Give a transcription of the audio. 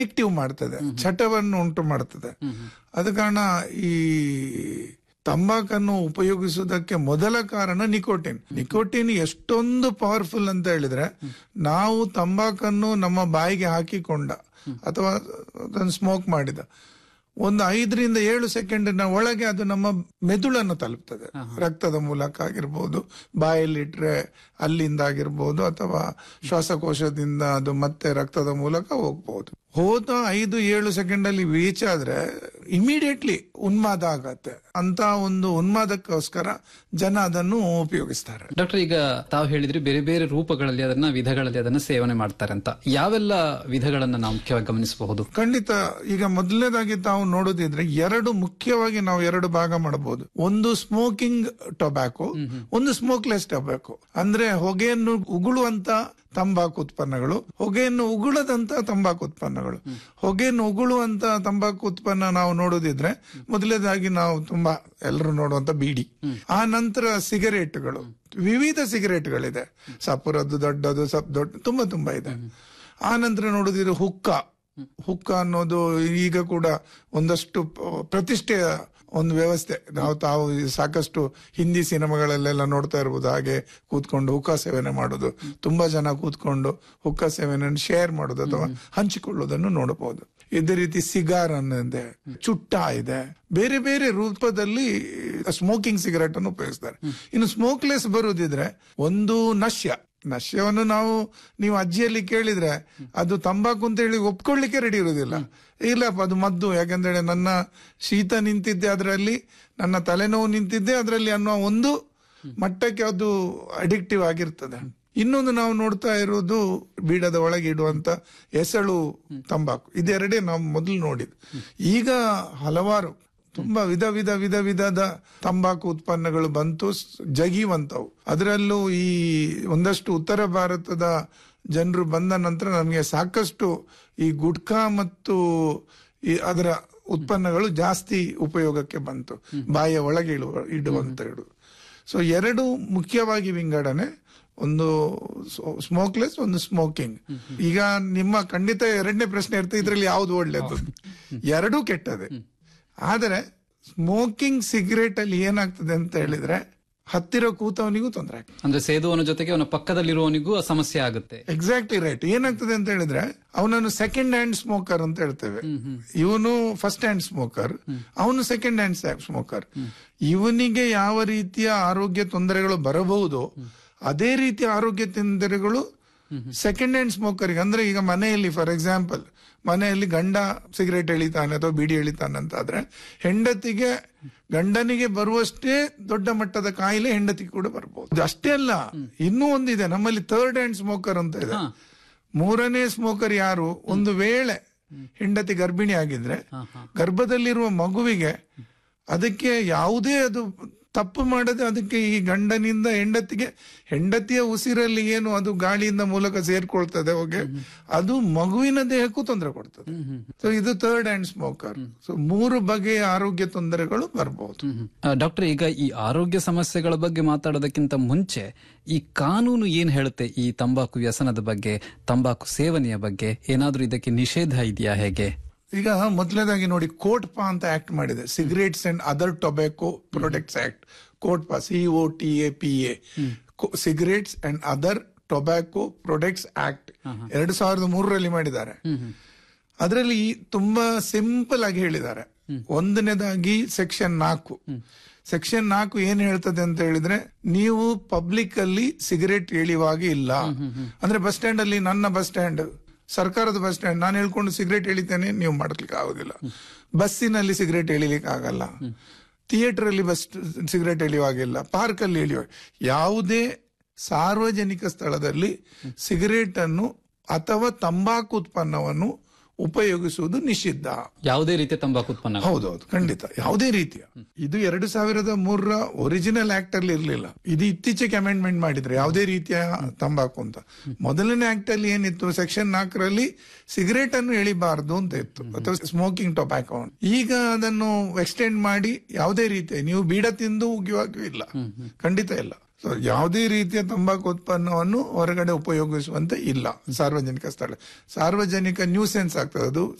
active ಮಾಡ್ತದೆ ಚಟವನ್ನು ಉಂಟು ಮಾಡ್ತದೆ ಆದ ಕಾರಣ ಈ ತಂಬಾಕನ್ನು ಉಪಯೋಗಿಸುವುದಕ್ಕೆ ಮೊದಲ ಕಾರಣ ನಿಕೋಟಿನ್ ನಿಕೋಟಿನ್ ಎಷ್ಟೊಂದು ಪವರ್ಫುಲ್ ಅಂತ ಹೇಳಿದ್ರೆ ನಾವು ತಂಬಾಕನ್ನು ನಮ್ಮ ಬಾಯಿಗೆ ಹಾಕಿಕೊಂಡ ಅಥವಾ ಅದನ್ನು ಸ್ಮೋಕ್ ಮಾಡಿದ ಒಂದು ಐದರಿಂದ ಏಳು ಸೆಕೆಂಡಿನ ಒಳಗೆ ಅದು ನಮ್ಮ ಮೆದುಳನ್ನು ತಲುಪ್ತದೆ ರಕ್ತದ ಮೂಲಕ ಆಗಿರ್ಬೋದು ಬಾಯಲ್ಲಿಟ್ರೆ ಅಲ್ಲಿಂದ ಆಗಿರ್ಬೋದು ಅಥವಾ ಶ್ವಾಸಕೋಶದಿಂದ ಅದು ಮತ್ತೆ ರಕ್ತದ ಮೂಲಕ ಹೋಗ್ಬಹುದು ಹೋದ ಐದು ಏಳು ಸೆಕೆಂಡ್ ಅಲ್ಲಿ ರೀಚ್ ಆದ್ರೆ ಇಮಿಡಿಯೇಟ್ಲಿ ಉನ್ಮಾದ ಆಗತ್ತೆ ಅಂತ ಒಂದು ಉನ್ಮಾದಕ್ಕೋಸ್ಕರ ಜನ ಅದನ್ನು ಉಪಯೋಗಿಸ್ತಾರೆ ಡಾಕ್ಟರ್ ಈಗ ತಾವು ಹೇಳಿದ್ರಿ ಬೇರೆ ಬೇರೆ ರೂಪಗಳಲ್ಲಿ ಅದನ್ನ ವಿಧಗಳಲ್ಲಿ ಅದನ್ನ ಸೇವನೆ ಮಾಡ್ತಾರೆ ಅಂತ ಯಾವೆಲ್ಲ ವಿಧಗಳನ್ನ ನಾವು ಮುಖ್ಯವಾಗಿ ಗಮನಿಸಬಹುದು ಖಂಡಿತ ಈಗ ಮೊದಲನೇದಾಗಿ ತಾವು ನೋಡೋದಿದ್ರೆ ಎರಡು ಮುಖ್ಯವಾಗಿ ನಾವು ಎರಡು ಭಾಗ ಮಾಡಬಹುದು ಒಂದು ಸ್ಮೋಕಿಂಗ್ ಟೊಬ್ಯಾಕೊ ಒಂದು ಸ್ಮೋಕ್ಲೆಸ್ ಟೊಬ್ಯಾಕೊ ಅಂದ್ರೆ ಹೊಗೆಯನ್ನು ಉಗುಳುವಂತ ತಂಬಾಕು ಉತ್ಪನ್ನಗಳು ಹೊಗೆಯನ್ನು ಉಗುಳದಂತ ತಂಬಾಕು ಉತ್ಪನ್ನಗಳು ಹೊಗೆಯನ್ನು ಉಗುಳುವಂತ ತಂಬಾಕು ಉತ್ಪನ್ನ ನಾವು ನೋಡೋದಿದ್ರೆ ಮೊದಲನೇದಾಗಿ ನಾವು ತುಂಬಾ ಎಲ್ಲರೂ ನೋಡುವಂತ ಬೀಡಿ ಆ ನಂತರ ಸಿಗರೇಟ್ಗಳು ವಿವಿಧ ಸಿಗರೇಟ್ಗಳಿದೆ ಸಪುರದ್ದು ದೊಡ್ಡದು ಸಪ್ ದೊಡ್ಡ ತುಂಬಾ ತುಂಬಾ ಇದೆ ಆ ನಂತರ ನೋಡೋದಿದ್ರೆ ಹುಕ್ಕ ಹುಕ್ಕ ಅನ್ನೋದು ಈಗ ಕೂಡ ಒಂದಷ್ಟು ಪ- ಪ್ರತಿಷ್ಠೆಯ ಒಂದು ವ್ಯವಸ್ಥೆ ನಾವು ತಾವು ಈ ಸಾಕಷ್ಟು ಹಿಂದಿ ಸಿನಿಮಾಗಳಲ್ಲೆಲ್ಲ ನೋಡ್ತಾ ಇರ್ಬೋದು ಹಾಗೆ ಕೂತ್ಕೊಂಡು ಹುಕ್ಕ ಸೇವನೆ ಮಾಡೋದು ತುಂಬಾ ಜನ ಕೂತ್ಕೊಂಡು ಹುಕ್ಕ ಸೇವನೆಯನ್ನು ಶೇರ್ ಮಾಡೋದು ಅಥವಾ ಹಂಚಿಕೊಳ್ಳೋದನ್ನು ನೋಡಬಹುದು ಇದೇ ರೀತಿ ಸಿಗಾರ್ ಅನ್ನೋದೆ ಚುಟ್ಟ ಇದೆ ಬೇರೆ ಬೇರೆ ರೂಪದಲ್ಲಿ ಸ್ಮೋಕಿಂಗ್ ಸಿಗರೆಟ್ ಅನ್ನು ಉಪಯೋಗಿಸ್ತಾರೆ ಇನ್ನು ಸ್ಮೋಕ್ಲೆಸ್ ಬರುದಿದ್ರೆ ಒಂದು ನಶ್ಯ ನಶ್ಯವನ್ನು ನಾವು ನೀವು ಅಜ್ಜಿಯಲ್ಲಿ ಕೇಳಿದ್ರೆ ಅದು ತಂಬಾಕು ಅಂತ ಹೇಳಿ ಒಪ್ಕೊಳ್ಳಿಕ್ಕೆ ರೆಡಿ ಇರುವುದಿಲ್ಲ ಇಲ್ಲಪ್ಪ ಅದು ಮದ್ದು ಯಾಕಂದ್ರೆ ನನ್ನ ಶೀತ ನಿಂತಿದ್ದೆ ಅದರಲ್ಲಿ ನನ್ನ ತಲೆನೋವು ನಿಂತಿದ್ದೆ ಅದರಲ್ಲಿ ಅನ್ನೋ ಒಂದು ಮಟ್ಟಕ್ಕೆ ಅದು ಅಡಿಕ್ಟಿವ್ ಆಗಿರ್ತದೆ ಇನ್ನೊಂದು ನಾವು ನೋಡ್ತಾ ಇರೋದು ಬೀಡದ ಒಳಗೆ ಇಡುವಂತ ಎಸಳು ತಂಬಾಕು ಇದೆರಡೇ ನಾವು ಮೊದಲು ನೋಡಿದ್ ಈಗ ಹಲವಾರು ತುಂಬಾ ವಿಧ ವಿಧ ವಿಧ ವಿಧದ ತಂಬಾಕು ಉತ್ಪನ್ನಗಳು ಬಂತು ಸ್- ಜಗಿಯುವಂತವು ಅದರಲ್ಲೂ ಈ ಒಂದಷ್ಟು ಉತ್ತರ ಭಾರತದ ಜನರು ಬಂದ ನಂತರ ನಮಗೆ ಸಾಕಷ್ಟು ಈ ಗುಟ್ಕಾ ಮತ್ತು ಈ ಅದರ ಉತ್ಪನ್ನಗಳು ಜಾಸ್ತಿ ಉಪಯೋಗಕ್ಕೆ ಬಂತು ಬಾಯಿಯ ಒಳಗೆ ಇಳುವ ಇಡುವಂತ ಇಡು ಸೊ ಎರಡು ಮುಖ್ಯವಾಗಿ ವಿಂಗಡಣೆ ಒಂದು ಸ್ಮೋಕ್ಲೆಸ್ ಒಂದು ಸ್ಮೋಕಿಂಗ್ ಈಗ ನಿಮ್ಮ ಖಂಡಿತ ಎರಡನೇ ಪ್ರಶ್ನೆ ಇರ್ತದೆ ಇದ್ರಲ್ಲಿ ಯಾವ್ದು ಒಳ್ಳೇದು ಎರಡೂ ಕೆಟ್ಟದೆ ಆದರೆ ಸ್ಮೋಕಿಂಗ್ ಸಿಗರೇಟ್ ಅಲ್ಲಿ ಏನಾಗ್ತದೆ ಅಂತ ಹೇಳಿದ್ರೆ ಹತ್ತಿರ ಕೂತವನಿಗೂ ತೊಂದರೆ ಆಗ್ತದೆ ಅಂದ್ರೆ ಸೇದುವನ ಜೊತೆಗೆ ಅವನ ಪಕ್ಕದಲ್ಲಿರುವವನಿಗೂ ಆ ಸಮಸ್ಯೆ ಆಗುತ್ತೆ ಎಕ್ಸಾಕ್ಟ್ಲಿ ರೈಟ್ ಏನಾಗ್ತದೆ ಅಂತ ಹೇಳಿದ್ರೆ ಅವನನ್ನು ಸೆಕೆಂಡ್ ಹ್ಯಾಂಡ್ ಸ್ಮೋಕರ್ ಅಂತ ಹೇಳ್ತೇವೆ ಇವನು ಫಸ್ಟ್ ಹ್ಯಾಂಡ್ ಸ್ಮೋಕರ್ ಅವನು ಸೆಕೆಂಡ್ ಹ್ಯಾಂಡ್ ಸ್ಮೋಕರ್ ಇವನಿಗೆ ಯಾವ ರೀತಿಯ ಆರೋಗ್ಯ ತೊಂದರೆಗಳು ಬರಬಹುದು ಅದೇ ರೀತಿಯ ಆರೋಗ್ಯ ತೊಂದರೆಗಳು ಸೆಕೆಂಡ್ ಹ್ಯಾಂಡ್ ಸ್ಮೋಕರ್ಗೆ ಅಂದ್ರೆ ಈಗ ಮನೆಯಲ್ಲಿ ಫಾರ್ ಎಕ್ಸಾಂಪಲ್ ಮನೆಯಲ್ಲಿ ಗಂಡ ಸಿಗರೇಟ್ ಎಳಿತಾನೆ ಅಥವಾ ಬೀಡಿ ಎಳಿತಾನೆ ಅಂತ ಆದ್ರೆ ಹೆಂಡತಿಗೆ ಗಂಡನಿಗೆ ಬರುವಷ್ಟೇ ದೊಡ್ಡ ಮಟ್ಟದ ಕಾಯಿಲೆ ಹೆಂಡತಿಗೆ ಕೂಡ ಬರ್ಬೋದು ಅಷ್ಟೇ ಅಲ್ಲ ಇನ್ನೂ ಒಂದಿದೆ ನಮ್ಮಲ್ಲಿ ಥರ್ಡ್ ಹ್ಯಾಂಡ್ ಸ್ಮೋಕರ್ ಅಂತ ಇದೆ ಮೂರನೇ ಸ್ಮೋಕರ್ ಯಾರು ಒಂದು ವೇಳೆ ಹೆಂಡತಿ ಗರ್ಭಿಣಿ ಆಗಿದ್ರೆ ಗರ್ಭದಲ್ಲಿರುವ ಮಗುವಿಗೆ ಅದಕ್ಕೆ ಯಾವುದೇ ಅದು ತಪ್ಪು ಮಾಡದೆ ಅದಕ್ಕೆ ಈ ಗಂಡನಿಂದ ಹೆಂಡತಿಗೆ ಹೆಂಡತಿಯ ಉಸಿರಲ್ಲಿ ಏನು ಅದು ಗಾಳಿಯಿಂದ ಮೂಲಕ ಸೇರ್ಕೊಳ್ತದೆ ಹೋಗಿ ಅದು ಮಗುವಿನ ದೇಹಕ್ಕೂ ತೊಂದರೆ ಕೊಡ್ತದೆ ಸೊ ಇದು ಥರ್ಡ್ ಹ್ಯಾಂಡ್ ಸ್ಮೋಕರ್ ಸೊ ಮೂರು ಬಗೆಯ ಆರೋಗ್ಯ ತೊಂದರೆಗಳು ಬರಬಹುದು ಆ, ಡಾಕ್ಟರ್ ಈಗ ಈ ಆರೋಗ್ಯ ಸಮಸ್ಯೆಗಳ ಬಗ್ಗೆ ಮಾತಾಡೋದಕ್ಕಿಂತ ಮುಂಚೆ ಈ ಕಾನೂನು ಏನ್ ಹೇಳುತ್ತೆ ಈ ತಂಬಾಕು ವ್ಯಸನದ ಬಗ್ಗೆ ತಂಬಾಕು ಸೇವನೆಯ ಬಗ್ಗೆ ಏನಾದ್ರೂ ಇದಕ್ಕೆ ನಿಷೇಧ ಇದೆಯಾ ಹೇಗೆ ಈಗ ಮೊದಲನೇದಾಗಿ ನೋಡಿ ಕೋಟ್ಪಾ ಅಂತ ಆಕ್ಟ್ ಮಾಡಿದೆ cigarettes and other tobacco products act COTPA C O T A P A cigarettes and other tobacco products act ಎರಡು ಸಾವಿರದ ಮೂರರಲ್ಲಿ ಮಾಡಿದ್ದಾರೆ ಅದರಲ್ಲಿ ತುಂಬಾ ಸಿಂಪಲ್ ಆಗಿ ಹೇಳಿದ್ದಾರೆ ಒಂದನೇದಾಗಿ ಸೆಕ್ಷನ್ ನಾಲ್ಕು ಸೆಕ್ಷನ್ ನಾಲ್ಕು ಏನ್ ಹೇಳ್ತದೆ ಅಂತ ಹೇಳಿದ್ರೆ ನೀವು ಪಬ್ಲಿಕ್ ಅಲ್ಲಿ ಸಿಗರೇಟ್ ಎಳೆಯುವಾಗ ಇಲ್ಲ ಅಂದ್ರೆ ಬಸ್ ಸ್ಟ್ಯಾಂಡ್ ಅಲ್ಲಿ ನನ್ನ ಬಸ್ ಸ್ಟ್ಯಾಂಡ್ ಸರ್ಕಾರದ ಬಸ್ ಸ್ಟ್ಯಾಂಡ್ ನಾನು ಹೇಳ್ಕೊಂಡು ಸಿಗರೇಟ್ ಎಳಿತೇನೆ ನೀವು ಮಾಡ್ಲಿಕ್ಕೆ ಆಗೋದಿಲ್ಲ ಬಸ್ಸಿನಲ್ಲಿ ಸಿಗರೇಟ್ ಎಳಿಲಿಕ್ಕೆ ಆಗಲ್ಲ ಥಿಯೇಟರ್ ಅಲ್ಲಿ ಬಸ್ ಸಿಗರೇಟ್ ಎಳೆಯುವಾಗಿಲ್ಲ ಪಾರ್ಕ್ ಅಲ್ಲಿ ಎಳೆಯುವ ಯಾವುದೇ ಸಾರ್ವಜನಿಕ ಸ್ಥಳದಲ್ಲಿ ಸಿಗರೇಟ್ ಅನ್ನು ಅಥವಾ ತಂಬಾಕು ಉತ್ಪನ್ನವನ್ನು ಉಪಯೋಗಿಸುವುದು ನಿಷಿದ್ಧ ಯಾವುದೇ ರೀತಿಯ ತಂಬಾಕು ಉತ್ಪನ್ನ ಹೌದೌದು ಖಂಡಿತ ಯಾವುದೇ ರೀತಿಯ ಇದು ಎರಡು ಸಾವಿರದ ಮೂರರ ಒರಿಜಿನಲ್ ಆಕ್ಟ್ ಅಲ್ಲಿ ಇರಲಿಲ್ಲ ಇದು ಇತ್ತೀಚೆಗೆ ಅಮೆಂಡ್ಮೆಂಟ್ ಮಾಡಿದ್ರೆ ಯಾವುದೇ ರೀತಿಯ ತಂಬಾಕು ಅಂತ ಮೊದಲನೇ ಆಕ್ಟ್ ಅಲ್ಲಿ ಏನಿತ್ತು ಸೆಕ್ಷನ್ ನಾಲ್ಕರಲ್ಲಿ ಸಿಗರೇಟ್ ಅನ್ನು ಎಳಿಬಾರದು ಅಂತ ಇತ್ತು ಅಥವಾ ಸ್ಮೋಕಿಂಗ್ ಟೊಬ್ಯಾಕೋ ಈಗ ಅದನ್ನು ಎಕ್ಸ್ಟೆಂಡ್ ಮಾಡಿ ಯಾವುದೇ ರೀತಿಯ ನೀವು ಬೀಡ ತಿಂದು ಉಗಿಯುವಾಗೂ ಇಲ್ಲ ಖಂಡಿತ ಇಲ್ಲ ಸೊ ಯಾವುದೇ ರೀತಿಯ ತಂಬಾಕು ಉತ್ಪನ್ನವನ್ನು ಹೊರಗಡೆ ಉಪಯೋಗಿಸುವಂತೆ ಇಲ್ಲ ಸಾರ್ವಜನಿಕ ಸ್ಥಳ ಸಾರ್ವಜನಿಕ ನ್ಯೂಸೆನ್ಸ್ ಆಗ್ತದೆ ಅದು